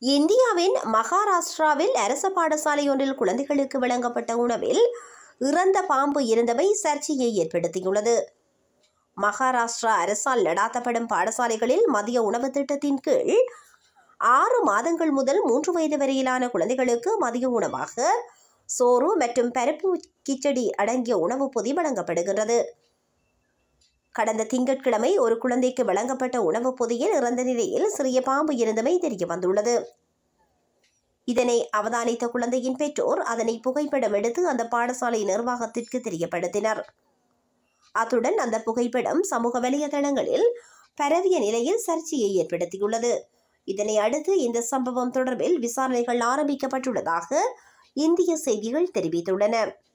இந்தியாவின் மகாராஷ்டிராவில் அரச பாடசாலை ஒன்றில் குழந்தைகளுக்கு வழங்கப்பட்ட உணவில் இறந்த பாம்பு இருந்தமை சர்ச்சையை ஏற்படுத்தியுள்ளது மகாராஷ்டிரா அரசால் நடாத்தப்படும் பாடசாலைகளில் மதிய உணவு திட்டத்தின் கீழ் ஆறு மாதங்கள் முதல் மூன்று வயது வரையிலான குழந்தைகளுக்கு மதிய உணவாக சோறு மற்றும் பருப்பு கிச்சடி அடங்கிய உணவு பொதி வழங்கப்படுகின்றது கடந்த திங்கட்கிழமை ஒரு குழந்தைக்கு வழங்கப்பட்ட உணவுப் பொதியில் இறந்த நிலையில் சிறிய பாம்பு இருந்தமை தெரிய வந்துள்ளது இதனை அவதானித்த குழந்தையின் பெற்றோர் அதனை புகைப்படம் எடுத்து அந்த பாடசாலை நிர்வாகத்திற்கு தெரியப்படுத்தினர் அத்துடன் அந்த புகைப்படம் சமூக வலைதளங்களில் பரவிய நிலையில் சர்ச்சையை ஏற்படுத்தியுள்ளது இதனை அடுத்து இந்த சம்பவம் தொடர்பில் விசாரணைகள் ஆரம்பிக்கப்பட்டுள்ளதாக இந்திய செய்திகள் தெரிவித்துள்ளன